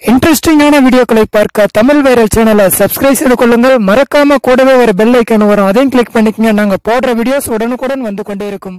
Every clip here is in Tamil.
இன்ட்ரெஸ்டிங்கான வீடியோக்களை பார்க்க தமிழ் வைரல் சேனலை சப்ஸ்கிரைப் செய்து கொள்ளுங்கள் மறக்காம கூடவே ஒரு பெல் ஐக்கான் வரும் அதையும் கிளிக் பண்ணிக்கங்க நாங்க போடுற வீடியோஸ் உடனுக்குடன் வந்து கொண்டே இருக்கும்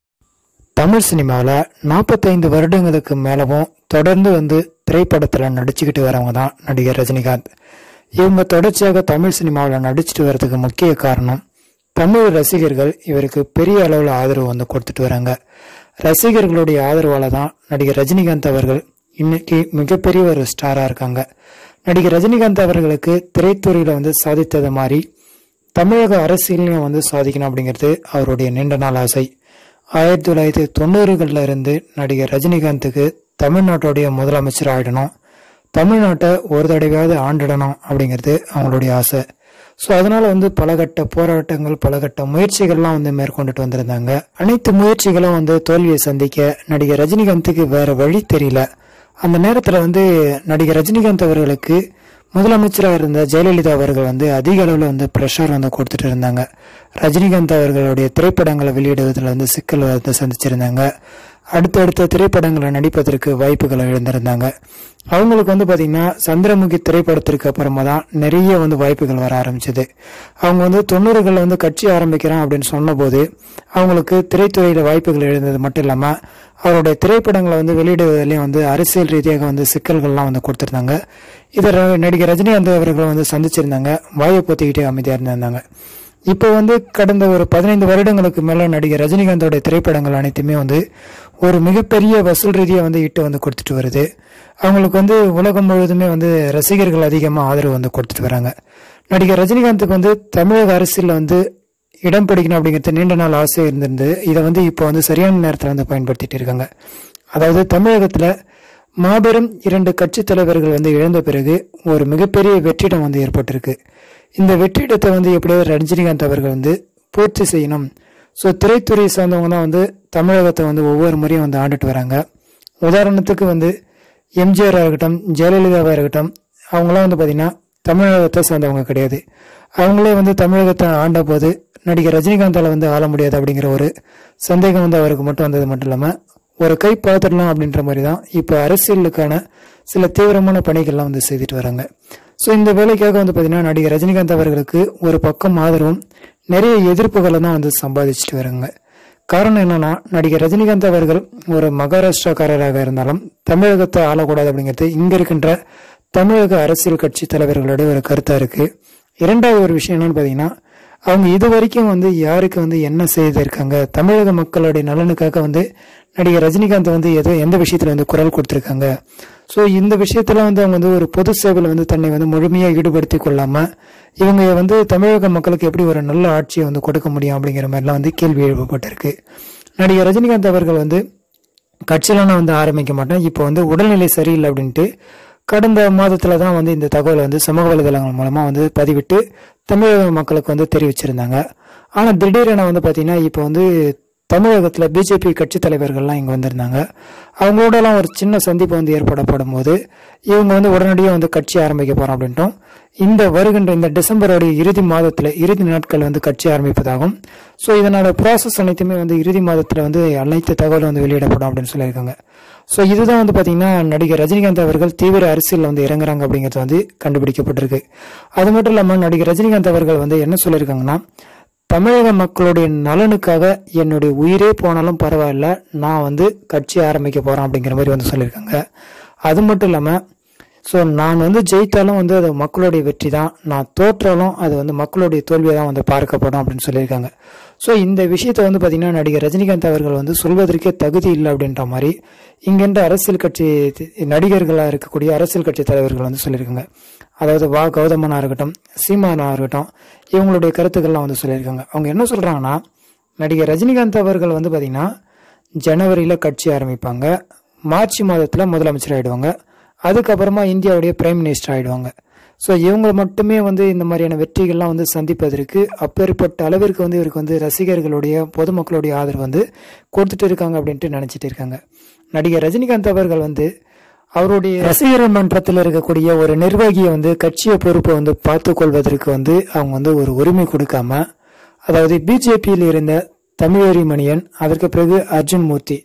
தமிழ் சினிமாவில் நாற்பத்தைந்து வருடங்களுக்கு மேலவும் தொடர்ந்து வந்து திரைப்படத்தில் நடிச்சுக்கிட்டு வரவங்க தான் நடிகர் ரஜினிகாந்த் இவங்க தொடர்ச்சியாக தமிழ் சினிமாவில் நடிச்சிட்டு வர்றதுக்கு முக்கிய காரணம் தமிழ் ரசிகர்கள் இவருக்கு பெரிய அளவில் ஆதரவு வந்து கொடுத்துட்டு வராங்க ரசிகர்களுடைய ஆதரவால தான் நடிகர் ரஜினிகாந்த் அவர்கள் இன்னைக்கு மிகப்பெரிய ஒரு ஸ்டாரா இருக்காங்க நடிகர் ரஜினிகாந்த் அவர்களுக்கு திரைத்துறையில வந்து சாதித்தது மாதிரி தமிழக அரசியலையும் வந்து சாதிக்கணும் அப்படிங்கிறது அவருடைய நீண்ட நாள் ஆசை ஆயிரத்தி தொள்ளாயிரத்தி தொண்ணூறுகளில் இருந்து நடிகர் ரஜினிகாந்துக்கு தமிழ்நாட்டுடைய முதலமைச்சர் ஆயிடணும் தமிழ்நாட்டை ஒரு தடவையாவது ஆண்டிடணும் அப்படிங்கிறது அவங்களுடைய ஆசை ஸோ அதனால வந்து பலகட்ட போராட்டங்கள் பலகட்ட முயற்சிகள்லாம் வந்து மேற்கொண்டுட்டு வந்திருந்தாங்க அனைத்து முயற்சிகளும் வந்து தோல்வியை சந்திக்க நடிகர் ரஜினிகாந்துக்கு வேற வழி தெரியல அந்த நேரத்தில் வந்து நடிகர் ரஜினிகாந்த் அவர்களுக்கு முதலமைச்சராக இருந்த ஜெயலலிதா அவர்கள் வந்து அதிக அளவில் வந்து ப்ரெஷர் வந்து கொடுத்துட்டு இருந்தாங்க ரஜினிகாந்த் அவர்களுடைய திரைப்படங்களை வெளியிடுவதில் வந்து சிக்கல் வந்து சந்திச்சிருந்தாங்க அடுத்தடுத்த திரைப்படங்களை நடிப்பதற்கு வாய்ப்புகளை இழந்திருந்தாங்க அவங்களுக்கு வந்து பாத்தீங்கன்னா சந்திரமுகி திரைப்படத்திற்கு அப்புறமா தான் நிறைய வந்து வாய்ப்புகள் வர ஆரம்பிச்சது அவங்க வந்து தொண்ணூறுகளில் வந்து கட்சி ஆரம்பிக்கிறேன் அப்படின்னு சொன்னபோது அவங்களுக்கு திரைத்துறையில வாய்ப்புகள் எழுந்தது மட்டும் இல்லாம அவருடைய திரைப்படங்களை வந்து வெளியிடுவதிலையும் வந்து அரசியல் ரீதியாக வந்து சிக்கல்கள்லாம் வந்து கொடுத்திருந்தாங்க இதை ர- நடிகர் ரஜினிகாந்த் அவர்கள் வந்து சந்திச்சிருந்தாங்க வாயை பொத்திக்கிட்டே அமைதியா இருந்திருந்தாங்க இப்போ வந்து கடந்த ஒரு பதினைந்து வருடங்களுக்கு மேல நடிகர் ரஜினிகாந்தோட திரைப்படங்கள் அனைத்துமே வந்து ஒரு மிகப்பெரிய வசூல் ரீதியாக வந்து இட்டு வந்து கொடுத்துட்டு வருது அவங்களுக்கு வந்து உலகம் முழுவதுமே வந்து ரசிகர்கள் அதிகமாக ஆதரவு வந்து கொடுத்துட்டு வராங்க நடிகர் ரஜினிகாந்துக்கு வந்து தமிழக அரசியலில் வந்து இடம் பிடிக்கணும் அப்படிங்கிறது நீண்ட நாள் ஆசை இருந்திருந்து இதை வந்து இப்போ வந்து சரியான நேரத்தில் வந்து பயன்படுத்திட்டு இருக்காங்க அதாவது தமிழகத்தில் மாபெரும் இரண்டு கட்சி தலைவர்கள் வந்து இழந்த பிறகு ஒரு மிகப்பெரிய வெற்றிடம் வந்து ஏற்பட்டிருக்கு இந்த வெற்றிடத்தை வந்து எப்படியாவது ரஜினிகாந்த் அவர்கள் வந்து பூர்த்தி செய்யணும் ஸோ திரைத்துறை சார்ந்தவங்க தான் வந்து தமிழகத்தை வந்து ஒவ்வொரு முறையும் வந்து ஆண்டுட்டு வராங்க உதாரணத்துக்கு வந்து எம்ஜிஆர் இருக்கட்டும் ஜெயலலிதாவாக இருக்கட்டும் அவங்களாம் வந்து பார்த்தீங்கன்னா தமிழகத்தை சார்ந்தவங்க கிடையாது அவங்களே வந்து தமிழகத்தை ஆண்ட போது நடிகர் ரஜினிகாந்தால வந்து ஆள முடியாது அப்படிங்கிற ஒரு சந்தேகம் வந்து அவருக்கு மட்டும் வந்தது மட்டும் இல்லாமல் ஒரு கை பார்த்துடலாம் அப்படின்ற மாதிரி தான் இப்போ அரசியலுக்கான சில தீவிரமான பணிகள்லாம் வந்து செய்துட்டு வராங்க ஸோ இந்த வேலைக்காக வந்து பார்த்தீங்கன்னா நடிகர் ரஜினிகாந்த் அவர்களுக்கு ஒரு பக்கம் ஆதரவும் நிறைய எதிர்ப்புகளை தான் வந்து சம்பாதிச்சுட்டு வராங்க காரணம் என்னன்னா நடிகர் ரஜினிகாந்த் அவர்கள் ஒரு மகாராஷ்டிராக்காரராக இருந்தாலும் தமிழகத்தை ஆளக்கூடாது அப்படிங்கிறது இங்க இருக்கின்ற தமிழக அரசியல் கட்சி தலைவர்களுடைய ஒரு கருத்தா இருக்கு இரண்டாவது ஒரு விஷயம் என்னன்னு பாத்தீங்கன்னா அவங்க இது வரைக்கும் வந்து யாருக்கு வந்து என்ன செய்திருக்காங்க தமிழக மக்களுடைய நலனுக்காக வந்து நடிகர் ரஜினிகாந்த் வந்து எதோ எந்த விஷயத்துல வந்து குரல் கொடுத்திருக்காங்க ஸோ இந்த விஷயத்துல வந்து அவங்க வந்து ஒரு பொது சேவையில் வந்து தன்னை வந்து முழுமையாக ஈடுபடுத்தி கொள்ளாம இவங்க வந்து தமிழக மக்களுக்கு எப்படி ஒரு நல்ல ஆட்சியை வந்து கொடுக்க முடியும் அப்படிங்கிற மாதிரிலாம் வந்து கேள்வி எழுப்பப்பட்டிருக்கு நடிகர் ரஜினிகாந்த் அவர்கள் வந்து கட்சியில நான் வந்து ஆரம்பிக்க மாட்டேன் இப்போ வந்து உடல்நிலை சரியில்லை அப்படின்ட்டு கடந்த மாதத்துல தான் வந்து இந்த தகவலை வந்து சமூக வலைதளங்கள் மூலமா வந்து பதிவிட்டு தமிழக மக்களுக்கு வந்து தெரிவிச்சிருந்தாங்க ஆனா திடீரென வந்து பாத்தீங்கன்னா இப்போ வந்து தமிழகத்துல பிஜேபி கட்சி தலைவர்கள்லாம் இங்க வந்திருந்தாங்க அவங்களோடலாம் ஒரு சின்ன சந்திப்பு வந்து ஏற்படப்படும் போது இவங்க வந்து உடனடியாக வந்து கட்சி ஆரம்பிக்க போறோம் அப்படின்ட்டும் இந்த வருகின்ற இந்த டிசம்பரோடைய இறுதி மாதத்துல இறுதி நாட்கள் வந்து கட்சி ஆரம்பிப்பதாகும் ஸோ இதனோட ப்ராசஸ் அனைத்துமே வந்து இறுதி மாதத்துல வந்து அனைத்து தகவலும் வந்து வெளியிடப்படும் அப்படின்னு சொல்லியிருக்காங்க ஸோ இதுதான் வந்து பாத்தீங்கன்னா நடிகர் ரஜினிகாந்த் அவர்கள் தீவிர அரசியல் வந்து இறங்குறாங்க அப்படிங்கிறது வந்து கண்டுபிடிக்கப்பட்டிருக்கு அது மட்டும் இல்லாமல் நடிகர் ரஜினிகாந்த் அவர்கள் வந்து என்ன சொல்லியிருக்காங்கன்னா தமிழக மக்களுடைய நலனுக்காக என்னுடைய உயிரே போனாலும் பரவாயில்ல நான் வந்து கட்சி ஆரம்பிக்க போறேன் அப்படிங்கிற மாதிரி வந்து சொல்லியிருக்காங்க அது மட்டும் இல்லாம ஸோ நான் வந்து ஜெயித்தாலும் வந்து அது மக்களுடைய வெற்றி தான் நான் தோற்றாலும் அது வந்து மக்களுடைய தோல்வியை தான் வந்து பார்க்கப்படும் அப்படின்னு சொல்லியிருக்காங்க ஸோ இந்த விஷயத்தை வந்து பார்த்தீங்கன்னா நடிகர் ரஜினிகாந்த் அவர்கள் வந்து சொல்வதற்கே தகுதி இல்லை அப்படின்ற மாதிரி இங்கென்ற அரசியல் கட்சி நடிகர்களாக இருக்கக்கூடிய அரசியல் கட்சி தலைவர்கள் வந்து சொல்லியிருக்காங்க அதாவது வா கௌதமனா இருக்கட்டும் சீமானா இருக்கட்டும் இவங்களுடைய கருத்துக்கள்லாம் வந்து சொல்லியிருக்காங்க அவங்க என்ன சொல்றாங்கன்னா நடிகர் ரஜினிகாந்த் அவர்கள் வந்து பார்த்தீங்கன்னா ஜனவரியில் கட்சி ஆரம்பிப்பாங்க மார்ச் மாதத்தில் முதலமைச்சர் ஆயிடுவாங்க அதுக்கப்புறமா இந்தியாவுடைய பிரைம் மினிஸ்டர் ஆயிடுவாங்க ஸோ இவங்க மட்டுமே வந்து இந்த மாதிரியான வெற்றிகள்லாம் வந்து சந்திப்பதற்கு அப்பேற்பட்ட அளவிற்கு வந்து இவருக்கு வந்து ரசிகர்களுடைய பொதுமக்களுடைய ஆதரவு வந்து கொடுத்துட்டு இருக்காங்க அப்படின்ட்டு நினைச்சிட்டு இருக்காங்க நடிகர் ரஜினிகாந்த் அவர்கள் வந்து அவருடைய ரசிகர் மன்றத்தில் இருக்கக்கூடிய ஒரு நிர்வாகியை வந்து கட்சியை பொறுப்பை வந்து பார்த்து கொள்வதற்கு வந்து அவங்க வந்து ஒரு உரிமை கொடுக்காம அதாவது பிஜேபியில் இருந்த தமிழறி மணியன் அதற்கு பிறகு அர்ஜுன் மூர்த்தி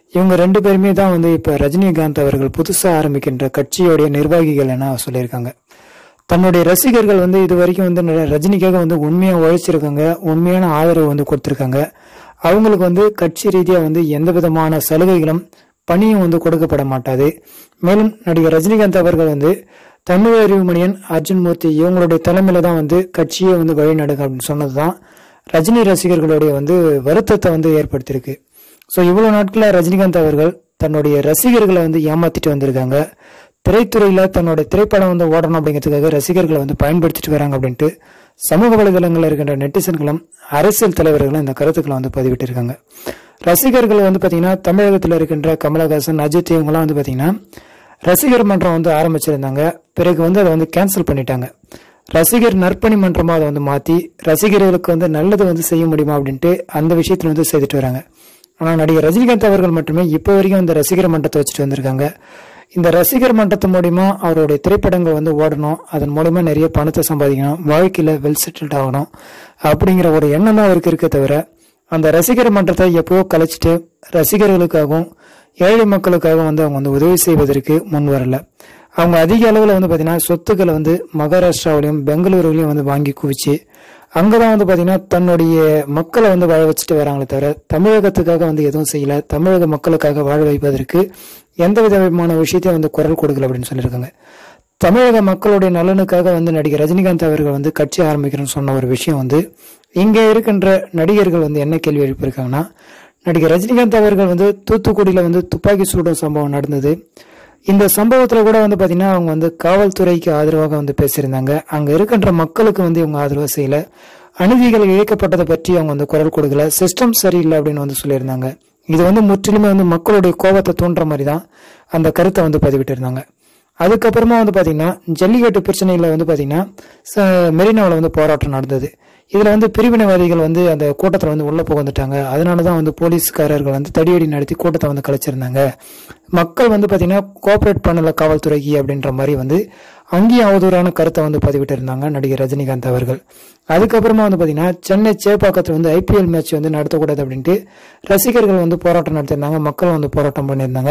இவங்க ரெண்டு பேருமே தான் வந்து இப்போ ரஜினிகாந்த் அவர்கள் புதுசாக ஆரம்பிக்கின்ற கட்சியோடைய நிர்வாகிகள் என சொல்லியிருக்காங்க தன்னுடைய ரசிகர்கள் வந்து இது வரைக்கும் வந்து ந- ரஜினிக்காக வந்து உண்மையாக உழைச்சிருக்காங்க உண்மையான ஆதரவு வந்து கொடுத்துருக்காங்க அவங்களுக்கு வந்து கட்சி ரீதியாக வந்து எந்த விதமான சலுகைகளும் பணியும் வந்து கொடுக்கப்பட மாட்டாது மேலும் நடிகர் ரஜினிகாந்த் அவர்கள் வந்து தமிழ் அறிவுமணியன் அர்ஜுன் மூர்த்தி இவங்களுடைய தலைமையில தான் வந்து கட்சியை வந்து வழி நடக்கும் அப்படின்னு சொன்னது தான் ரஜினி ரசிகர்களுடைய வந்து வருத்தத்தை வந்து ஏற்படுத்தியிருக்கு ஸோ இவ்வளவு நாட்களா ரஜினிகாந்த் அவர்கள் தன்னுடைய ரசிகர்களை வந்து ஏமாத்திட்டு வந்திருக்காங்க திரைத்துறையில தன்னோட திரைப்படம் வந்து ஓடணும் அப்படிங்கிறதுக்காக ரசிகர்களை வந்து பயன்படுத்திட்டு வராங்க அப்படின்ட்டு சமூக வலைதளங்களில் இருக்கின்ற நெட்டிசன்களும் அரசியல் தலைவர்களும் இந்த கருத்துக்களை வந்து பதிவிட்டிருக்காங்க ரசிகர்கள் வந்து பாத்தீங்கன்னா தமிழகத்தில் இருக்கின்ற கமலஹாசன் அஜித் இவங்கெல்லாம் வந்து பாத்தீங்கன்னா ரசிகர் மன்றம் வந்து ஆரம்பிச்சிருந்தாங்க பிறகு வந்து அதை வந்து கேன்சல் பண்ணிட்டாங்க ரசிகர் நற்பணி மன்றமா அதை வந்து மாத்தி ரசிகர்களுக்கு வந்து நல்லது வந்து செய்ய முடியுமா அப்படின்ட்டு அந்த விஷயத்துல வந்து செய்துட்டு வராங்க ஆனா நடிகர் ரஜினிகாந்த் அவர்கள் மட்டுமே இப்போ வரைக்கும் இந்த ரசிகர் மன்றத்தை வச்சுட்டு வந்திருக்காங்க இந்த ரசிகர் மன்றத்து மூலியமா அவருடைய திரைப்படங்கள் வந்து ஓடணும் அதன் மூலியமா நிறைய பணத்தை சம்பாதிக்கணும் வாழ்க்கையில வெல் செட்டில்ட் ஆகணும் அப்படிங்கிற ஒரு எண்ணம் தான் அவருக்கு இருக்கே தவிர அந்த ரசிகர் மன்றத்தை எப்போ கலைச்சிட்டு ரசிகர்களுக்காகவும் ஏழை மக்களுக்காகவும் வந்து அவங்க வந்து உதவி செய்வதற்கு முன் வரல அவங்க அதிக அளவில் வந்து பார்த்தீங்கன்னா சொத்துக்களை வந்து மகாராஷ்டிராவிலையும் பெங்களூருலையும் வந்து வாங்கி குவிச்சு அங்கதான் வந்து பார்த்தீங்கன்னா தன்னுடைய மக்களை வந்து வாழ வச்சுட்டு வராங்களே தவிர தமிழகத்துக்காக வந்து எதுவும் செய்யல தமிழக மக்களுக்காக வாழ வைப்பதற்கு எந்த விதமான விஷயத்தையும் வந்து குரல் கொடுக்கல அப்படின்னு சொல்லியிருக்காங்க தமிழக மக்களுடைய நலனுக்காக வந்து நடிகர் ரஜினிகாந்த் அவர்கள் வந்து கட்சி ஆரம்பிக்கிறேன்னு சொன்ன ஒரு விஷயம் வந்து இங்கே இருக்கின்ற நடிகர்கள் வந்து என்ன கேள்வி எழுப்பியிருக்காங்கன்னா நடிகர் ரஜினிகாந்த் அவர்கள் வந்து தூத்துக்குடியில வந்து துப்பாக்கி சூடும் சம்பவம் நடந்தது இந்த சம்பவத்துல கூட வந்து பாத்தீங்கன்னா அவங்க வந்து காவல்துறைக்கு ஆதரவாக வந்து பேசியிருந்தாங்க அங்க இருக்கின்ற மக்களுக்கு வந்து இவங்க ஆதரவு செய்யல அநீதிகள் இழைக்கப்பட்டதை பற்றி அவங்க வந்து குரல் கொடுக்கல சிஸ்டம் சரியில்லை அப்படின்னு வந்து சொல்லியிருந்தாங்க இது வந்து முற்றிலுமே வந்து மக்களுடைய கோபத்தை தூண்டுற மாதிரி தான் அந்த கருத்தை வந்து பதிவிட்டிருந்தாங்க அதுக்கப்புறமா வந்து பாத்தீங்கன்னா ஜல்லிக்கட்டு பிரச்சனையில வந்து பாத்தீங்கன்னா ச- மெரினாவில் வந்து போராட்டம் நடந்தது இதுல வந்து பிரிவினைவாதிகள் வந்து அந்த கூட்டத்துல வந்து உள்ள புகுந்துட்டாங்க அதனால தான் வந்து போலீஸ்காரர்கள் வந்து தடியடி நடத்தி கூட்டத்தை வந்து கலைச்சிருந்தாங்க மக்கள் வந்து பாத்தீங்கன்னா கோஆபரேட் பண்ணல காவல்துறைக்கு அப்படின்ற மாதிரி வந்து அங்கேயும் அவதூறான கருத்தை வந்து பதிவிட்டு இருந்தாங்க நடிகர் ரஜினிகாந்த் அவர்கள் அதுக்கப்புறமா வந்து பாத்தீங்கன்னா சென்னை சேப்பாக்கத்தில் வந்து ஐபிஎல் மேட்ச் வந்து நடத்தக்கூடாது அப்படின்ட்டு ரசிகர்கள் வந்து போராட்டம் நடத்திருந்தாங்க மக்கள் வந்து போராட்டம் பண்ணியிருந்தாங்க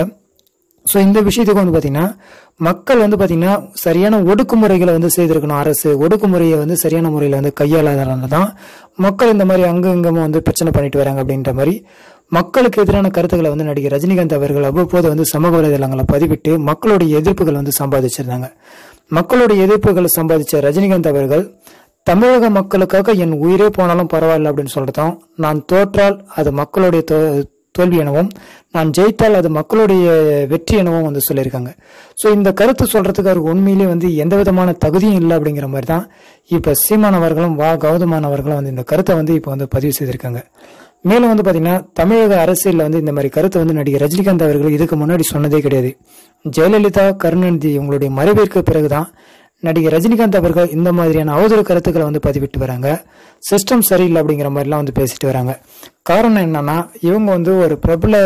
ஸோ இந்த விஷயத்துக்கு வந்து பார்த்தீங்கன்னா மக்கள் வந்து பார்த்தீங்கன்னா சரியான ஒடுக்குமுறைகளை வந்து செய்திருக்கணும் அரசு ஒடுக்குமுறையை வந்து சரியான முறையில் வந்து கையாளாதனால தான் மக்கள் இந்த மாதிரி அங்கு இங்கமும் வந்து பிரச்சனை பண்ணிட்டு வராங்க அப்படின்ற மாதிரி மக்களுக்கு எதிரான கருத்துக்களை வந்து நடிகர் ரஜினிகாந்த் அவர்கள் அவ்வப்போது வந்து சமூக வலைதளங்களை பதிவிட்டு மக்களுடைய எதிர்ப்புகள் வந்து சம்பாதிச்சிருந்தாங்க மக்களுடைய எதிர்ப்புகளை சம்பாதிச்ச ரஜினிகாந்த் அவர்கள் தமிழக மக்களுக்காக என் உயிரே போனாலும் பரவாயில்ல அப்படின்னு சொல்றதும் நான் தோற்றால் அது மக்களுடைய தோ- தோல்வி எனவும் நான் ஜெயித்தால் அது மக்களுடைய வெற்றி எனவும் வந்து சொல்லியிருக்காங்க ஸோ இந்த கருத்து சொல்றதுக்கு அவருக்கு உண்மையிலேயே வந்து எந்த விதமான தகுதியும் இல்லை அப்படிங்கிற மாதிரி தான் இப்போ சீமானவர்களும் வா கௌதமானவர்களும் வந்து இந்த கருத்தை வந்து இப்போ வந்து பதிவு செய்திருக்காங்க மேலும் வந்து பாத்தீங்கன்னா தமிழக அரசியல்ல வந்து இந்த மாதிரி கருத்தை வந்து நடிகர் ரஜினிகாந்த் அவர்கள் இதுக்கு முன்னாடி சொன்னதே கிடையாது ஜெயலலிதா கருணாநிதி இவங்களுடைய மறைவிற்கு பிறகுதான் நடிகர் ரஜினிகாந்த் அவர்கள் இந்த மாதிரியான அவதூறு கருத்துக்களை வந்து பதிவிட்டு வராங்க சிஸ்டம் சரியில்லை அப்படிங்கிற மாதிரிலாம் வந்து பேசிட்டு வராங்க காரணம் என்னன்னா இவங்க வந்து ஒரு பிரபல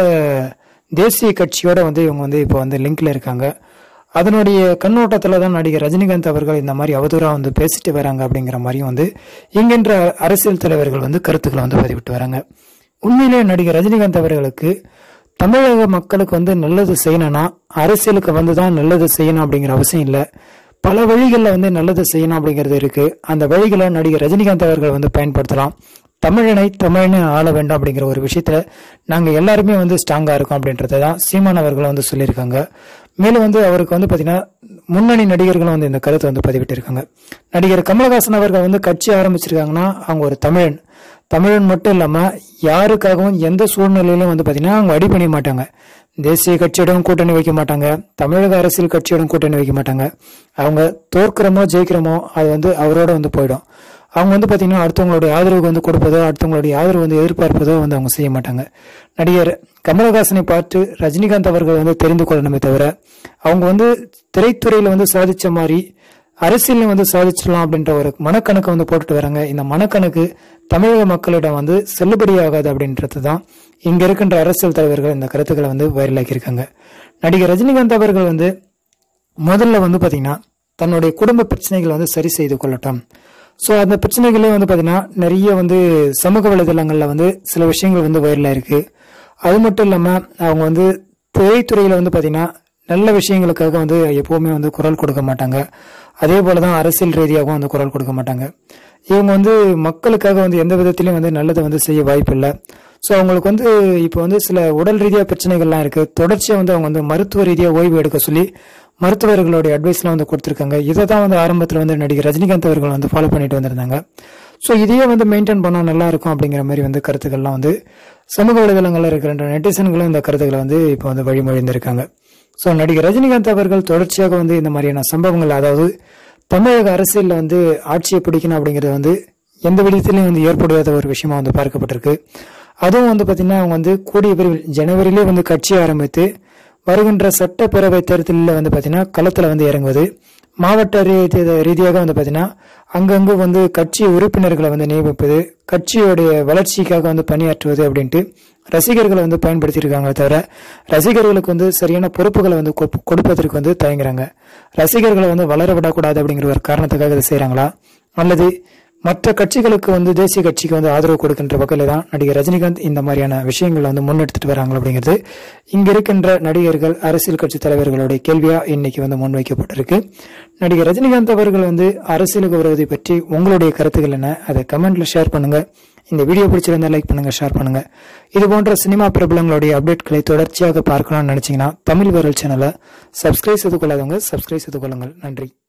தேசிய கட்சியோட வந்து இவங்க வந்து இப்போ வந்து லிங்க்ல இருக்காங்க அதனுடைய கண்ணோட்டத்துல தான் நடிகர் ரஜினிகாந்த் அவர்கள் இந்த மாதிரி அவதூறா வந்து பேசிட்டு வராங்க அப்படிங்கிற மாதிரியும் வந்து இங்கின்ற அரசியல் தலைவர்கள் வந்து கருத்துக்களை வந்து பதிவிட்டு வராங்க உண்மையிலே நடிகர் ரஜினிகாந்த் அவர்களுக்கு தமிழக மக்களுக்கு வந்து நல்லது செய்யணும்னா அரசியலுக்கு வந்து தான் நல்லது செய்யணும் அப்படிங்கிற அவசியம் இல்லை பல வழிகளில் வந்து நல்லது செய்யணும் அப்படிங்கிறது இருக்கு அந்த வழிகளை நடிகர் ரஜினிகாந்த் அவர்கள் வந்து பயன்படுத்தலாம் தமிழனை தமிழனை ஆள வேண்டாம் அப்படிங்கிற ஒரு விஷயத்துல நாங்க எல்லாருமே வந்து ஸ்ட்ராங்கா இருக்கோம் அப்படின்றத தான் சீமான் அவர்கள் வந்து சொல்லியிருக்காங்க மேலும் வந்து அவருக்கு வந்து பாத்தீங்கன்னா முன்னணி நடிகர்களும் வந்து இந்த கருத்தை வந்து பதிவிட்டிருக்காங்க நடிகர் கமலஹாசன் அவர்கள் வந்து கட்சி ஆரம்பிச்சிருக்காங்கன்னா அவங்க ஒரு தமிழன் தமிழன் மட்டும் இல்லாம யாருக்காகவும் எந்த சூழ்நிலையிலும் வந்து பாத்தீங்கன்னா அவங்க அடிபணிய மாட்டாங்க தேசிய கட்சியோடும் கூட்டணி வைக்க மாட்டாங்க தமிழக அரசியல் கட்சியோடும் கூட்டணி வைக்க மாட்டாங்க அவங்க தோற்கிறோமோ ஜெயிக்கிறோமோ அது வந்து அவரோட வந்து போயிடும் அவங்க வந்து பாத்தீங்கன்னா அடுத்தவங்களுடைய ஆதரவுக்கு வந்து கொடுப்பதோ அடுத்தவங்களுடைய ஆதரவு வந்து எதிர்பார்ப்பதோ வந்து அவங்க செய்ய மாட்டாங்க நடிகர் கமலஹாசனை பார்த்து ரஜினிகாந்த் அவர்கள் வந்து தெரிந்து கொள்ளணுமே தவிர அவங்க வந்து திரைத்துறையில வந்து சாதிச்ச மாதிரி அரசியலையும் வந்து சாதிச்சிடலாம் அப்படின்ற ஒரு மனக்கணக்கை வந்து போட்டுட்டு வராங்க இந்த மனக்கணக்கு தமிழக மக்களிடம் வந்து செல்லுபடியாகாது அப்படின்றது தான் இங்க இருக்கின்ற அரசியல் தலைவர்கள் இந்த கருத்துக்களை வந்து வைரலாக்கி இருக்காங்க நடிகர் ரஜினிகாந்த் அவர்கள் வந்து முதல்ல வந்து பாத்தீங்கன்னா தன்னுடைய குடும்ப பிரச்சனைகளை வந்து சரி செய்து கொள்ளட்டும் ஸோ அந்த பிரச்சனைகளே வந்து பாத்தீங்கன்னா நிறைய வந்து சமூக வலைதளங்கள்ல வந்து சில விஷயங்கள் வந்து வைரலா இருக்கு அது மட்டும் இல்லாமல் அவங்க வந்து திரைத்துறையில் வந்து பார்த்தீங்கன்னா நல்ல விஷயங்களுக்காக வந்து எப்போவுமே வந்து குரல் கொடுக்க மாட்டாங்க அதே போல தான் அரசியல் ரீதியாகவும் வந்து குரல் கொடுக்க மாட்டாங்க இவங்க வந்து மக்களுக்காக வந்து எந்த விதத்திலையும் வந்து நல்லதை வந்து செய்ய வாய்ப்பு இல்லை ஸோ அவங்களுக்கு வந்து இப்போ வந்து சில உடல் ரீதியாக பிரச்சனைகள்லாம் இருக்கு தொடர்ச்சியாக வந்து அவங்க வந்து மருத்துவ ரீதியாக ஓய்வு எடுக்க சொல்லி மருத்துவர்களுடைய அட்வைஸ்லாம் வந்து கொடுத்துருக்காங்க இதை தான் வந்து ஆரம்பத்தில் வந்து நடிகர் ரஜினிகாந்த் அவர்கள் வந்து ஃபாலோ பண்ணிட்டு வந்திருந்தாங்க ஸோ இதையே வந்து மெயின்டைன் பண்ணால் நல்லா இருக்கும் அப்படிங்கிற மாதிரி வந்து கருத்துக்கள்லாம் வந்து சமூக வலைதளங்களில் இருக்கிற நெட்டிசன்களும் இந்த கருத்துக்களை வந்து இப்போ வந்து வழிமொழிந்திருக்காங்க ஸோ நடிகர் ரஜினிகாந்த் அவர்கள் தொடர்ச்சியாக வந்து இந்த மாதிரியான சம்பவங்கள் அதாவது தமிழக அரசியலில் வந்து ஆட்சியை பிடிக்கணும் அப்படிங்கிறது வந்து எந்த விதத்திலையும் வந்து ஏற்படுவாத ஒரு விஷயமா வந்து பார்க்கப்பட்டிருக்கு அதுவும் வந்து பார்த்தீங்கன்னா அவங்க வந்து கூடிய விரைவில் ஜனவரியிலே வந்து கட்சி ஆரம்பித்து வருகின்ற சட்டப்பேரவை தேர்தலில் வந்து பார்த்தீங்கன்னா களத்தில் வந்து இறங்குவது மாவட்ட ரீதி- ரீதியாக வந்து பார்த்தீங்கன்னா அங்கங்கு வந்து கட்சி உறுப்பினர்களை வந்து நியமிப்பது கட்சியோடைய வளர்ச்சிக்காக வந்து பணியாற்றுவது அப்படின்ட்டு ரசிகர்களை வந்து பயன்படுத்தியிருக்காங்களே தவிர ரசிகர்களுக்கு வந்து சரியான பொறுப்புகளை வந்து கொப்- கொடுப்பதற்கு வந்து தயங்குறாங்க ரசிகர்களை வந்து வளர விடக்கூடாது அப்படிங்கிற ஒரு காரணத்துக்காக இதை செய்கிறாங்களா அல்லது மற்ற கட்சிகளுக்கு வந்து தேசிய கட்சிக்கு வந்து ஆதரவு கொடுக்கின்ற வகையில தான் நடிகர் ரஜினிகாந்த் இந்த மாதிரியான விஷயங்களை வந்து முன்னெடுத்துட்டு வராங்க அப்படிங்கிறது இங்க இருக்கின்ற நடிகர்கள் அரசியல் கட்சி தலைவர்களுடைய கேள்வியா இன்னைக்கு வந்து முன்வைக்கப்பட்டிருக்கு நடிகர் ரஜினிகாந்த் அவர்கள் வந்து அரசியலுக்கு வருவதை பற்றி உங்களுடைய கருத்துக்கள் என்ன அதை கமெண்ட்ல ஷேர் பண்ணுங்க இந்த வீடியோ பிடிச்சிருந்தா லைக் பண்ணுங்க ஷேர் பண்ணுங்க இது போன்ற சினிமா பிரபலங்களுடைய அப்டேட்களை தொடர்ச்சியாக பார்க்கணும்னு நினைச்சீங்கன்னா தமிழ் வைரல் சேனலை சப்ஸ்கிரைப் செய்து கொள்ளாதவங்க சப்ஸ்கிரைப் செய்து கொள்ளுங்கள் நன்றி